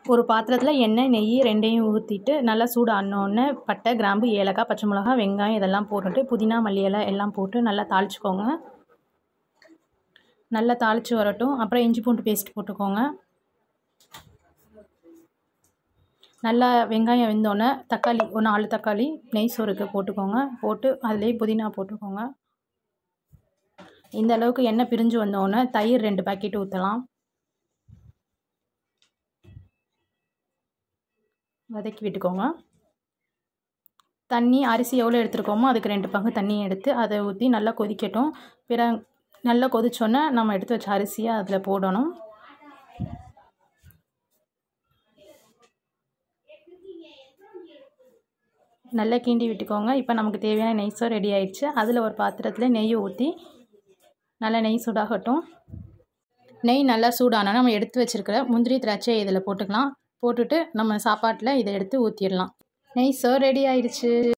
ஒரு பாத்திரத்தில் எண்ணெய் நெய் ரெண்டையும் ஊற்றிட்டு நல்லா சூடு ஆனோடனே பட்டை கிராம்பு ஏலக்காய் பச்சை மிளகா வெங்காயம் இதெல்லாம் போட்டுட்டு புதினா மல்லி இலை எல்லாம் போட்டு நல்லா தாளிச்சுக்கோங்க நல்லா தாளித்து வரட்டும் அப்புறம் இஞ்சி பூண்டு பேஸ்ட் போட்டுக்கோங்க நல்லா வெங்காயம் வெந்தோடனே தக்காளி ஒரு நாலு தக்காளி நெய் சோறுக்கு போட்டுக்கோங்க போட்டு அதுலேயே புதினா போட்டுக்கோங்க இந்த அளவுக்கு எண்ணெய் பிரிஞ்சு வந்தோடனே தயிர் ரெண்டு பாக்கெட் ஊற்றலாம் வதக்கி விட்டுக்கோங்க தண்ணி அரிசி எவ்வளோ எடுத்துருக்கோமோ அதுக்கு ரெண்டு பங்கு தண்ணி எடுத்து அதை ஊற்றி நல்லா கொதிக்கட்டும் பிற நல்லா கொதிச்சோன்னே நம்ம எடுத்து வச்ச அரிசியை அதில் போடணும் நல்லா கிண்டி விட்டுக்கோங்க இப்போ நமக்கு தேவையான நெய்ஸும் ரெடி ஆயிடுச்சு அதில் ஒரு பாத்திரத்தில் நெய் ஊற்றி நல்லா நெய் சூடாகட்டும் நெய் நல்லா சூடானா நம்ம எடுத்து வச்சுருக்கிற முந்திரி திராட்சை இதில் போட்டுக்கலாம் போட்டுட்டு நம்ம சாப்பாட்டில் இதை எடுத்து ஊற்றிடலாம் நெய் சோ ரெடி ஆயிடுச்சு